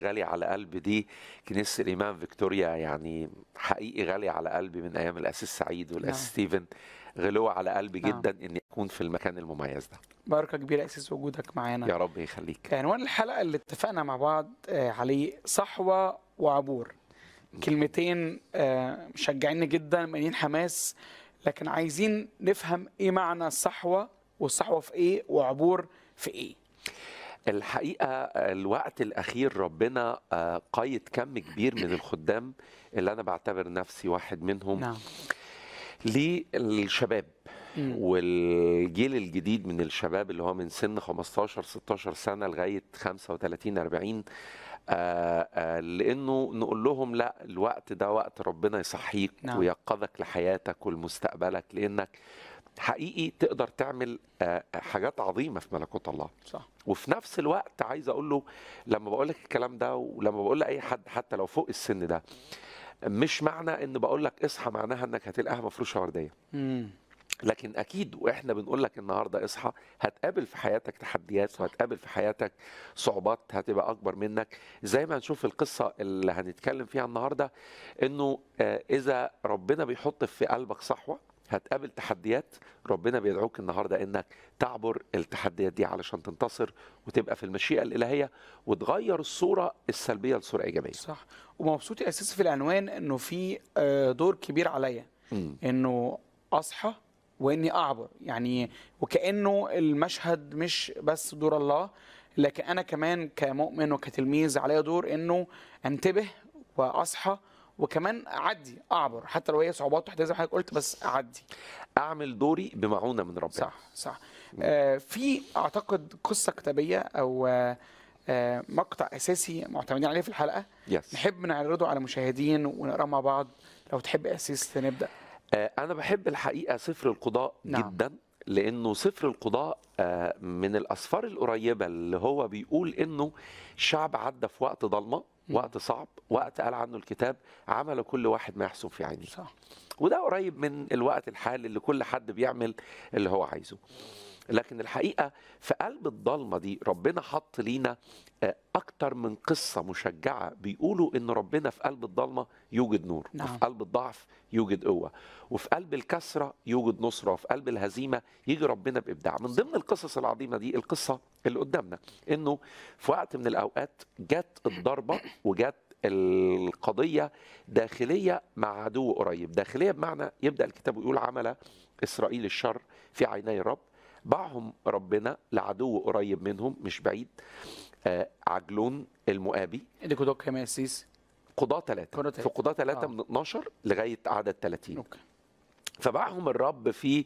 غالية على قلبي دي كنيسة الإمام فيكتوريا يعني حقيقي غالية على قلبي من أيام الأسيس سعيد والأسيس نعم. ستيفن غلوة على قلبي نعم. جدا إني أكون في المكان المميز ده بركة كبيرة أساس وجودك معانا يا رب يخليك عنوان الحلقة اللي اتفقنا مع بعض آه، عليه صحوة وعبور كلمتين آه، مشجعين جدا مليين حماس لكن عايزين نفهم ايه معنى الصحوة والصحوة في ايه وعبور في ايه الحقيقة الوقت الأخير ربنا آه، قيد كم كبير من الخدام اللي أنا بعتبر نفسي واحد منهم نعم للشباب مم. والجيل الجديد من الشباب اللي هو من سن 15 16 سنه لغايه 35 40 آه آه لانه نقول لهم لا الوقت ده وقت ربنا يصحيك نعم. ويقظك لحياتك ولمستقبلك لانك حقيقي تقدر تعمل آه حاجات عظيمه في ملكوت الله صح وفي نفس الوقت عايز اقول له لما بقول لك الكلام ده ولما بقول لاي حد حتى لو فوق السن ده مش معنى ان بقول لك اصحى معناها انك هتلاقيها مفروشه ورديه مم. لكن اكيد واحنا بنقول لك النهارده اصحى هتقابل في حياتك تحديات وهتقابل في حياتك صعوبات هتبقى اكبر منك زي ما هنشوف القصه اللي هنتكلم فيها النهارده انه آه، اذا ربنا بيحط في قلبك صحوه هتقابل تحديات ربنا بيدعوك النهارده انك تعبر التحديات دي علشان تنتصر وتبقى في المشيئه الالهيه وتغير الصوره السلبيه لصوره ايجابيه صح ومبسوط يا اساس في العنوان انه في آه، دور كبير عليا مم. انه اصحى واني اعبر يعني وكانه المشهد مش بس دور الله لكن انا كمان كمؤمن وكتلميذ عليا دور انه انتبه واصحى وكمان اعدي اعبر حتى لو هي صعوبات وحدة زي ما حضرتك قلت بس اعدي اعمل دوري بمعونه من ربنا صح صح آه في اعتقد قصه كتابيه او آه آه مقطع اساسي معتمدين عليه في الحلقه يس نحب نعرضه على المشاهدين ونقراه مع بعض لو تحب اسيس نبدا آه، أنا بحب الحقيقة سفر القضاء نعم. جدا لأنه سفر القضاء آه، من الأسفار القريبة اللي هو بيقول إنه الشعب عدى في وقت ضلمة مم. وقت صعب وقت قال عنه الكتاب عمل كل واحد ما يحسن في عينه صح وده قريب من الوقت الحالي اللي كل حد بيعمل اللي هو عايزه لكن الحقيقة في قلب الضلمة دي ربنا حط لينا آه، أكتر من قصة مشجعة بيقولوا إن ربنا في قلب الضلمة يوجد نور نعم. وفي قلب الضعف يوجد قوة وفي قلب الكسرة يوجد نصرة وفي قلب الهزيمة يجي ربنا بإبداع من ضمن القصص العظيمة دي القصة اللي قدامنا إنه في وقت من الأوقات جت الضربة وجت القضية داخلية مع عدو قريب داخلية بمعنى يبدأ الكتاب يقول عمل إسرائيل الشر في عيني الرب باعهم ربنا لعدو قريب منهم مش بعيد آه عجلون المؤابي اللي كنت كام يا اسيس قضاة ثلاثة قضاة في تلاتة. قضاة ثلاثة آه. من 12 لغاية عدد 30 اوكي فباعهم الرب في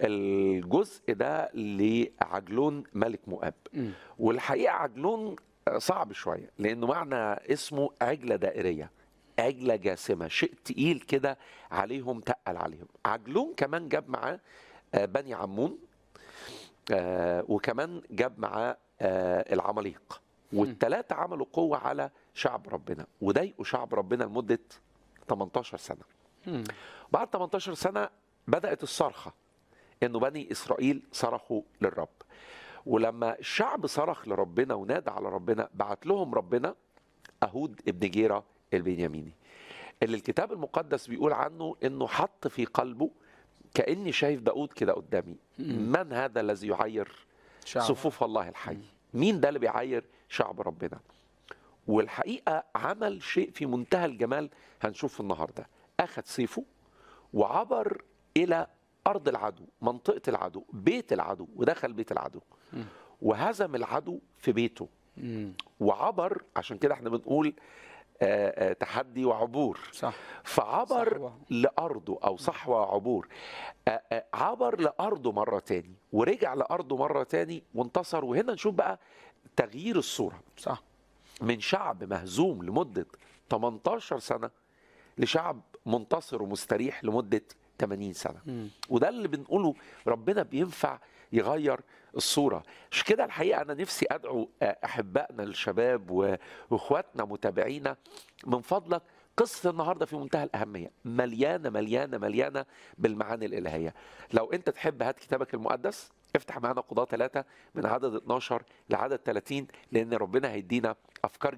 الجزء ده لعجلون ملك مؤاب مم. والحقيقة عجلون صعب شوية لأنه معنى اسمه عجلة دائرية عجلة جاسمة شيء تقيل كده عليهم تقل عليهم عجلون كمان جاب معاه آه، بني عمون آه، وكمان جاب معاه آه، العماليق والثلاثة عملوا قوة على شعب ربنا وضايقوا شعب ربنا لمدة 18 سنة مم. بعد 18 سنة بدأت الصرخة إنه بني إسرائيل صرخوا للرب ولما الشعب صرخ لربنا ونادى على ربنا بعت لهم ربنا أهود ابن جيرة البنياميني اللي الكتاب المقدس بيقول عنه إنه حط في قلبه كأني شايف داود كده قدامي مم. من هذا الذي يعير شعب. صفوف الله الحي مين ده اللي بيعاير شعب ربنا والحقيقة عمل شيء في منتهى الجمال هنشوفه النهاردة أخذ سيفه وعبر إلى أرض العدو منطقة العدو بيت العدو ودخل بيت العدو مم. وهزم العدو في بيته مم. وعبر عشان كده احنا بنقول آه، آه، تحدي وعبور صح فعبر صحوة. لأرضه أو صحوة عبور آه، آه، عبر لأرضه مرة تاني ورجع لأرضه مرة تاني وانتصر وهنا نشوف بقى تغيير الصورة صح من شعب مهزوم لمدة 18 سنة لشعب منتصر ومستريح لمدة 80 سنة مم. وده اللي بنقوله ربنا بينفع يغير الصورة مش كده الحقيقة أنا نفسي أدعو آه، أحبائنا الشباب و- وإخواتنا متابعينا من فضلك قصة النهاردة في منتهى الأهمية مليانة مليانة مليانة بالمعاني الإلهية لو أنت تحب هات كتابك المقدس افتح معانا قضاة ثلاثة من عدد 12 لعدد 30 لأن ربنا هيدينا أفكار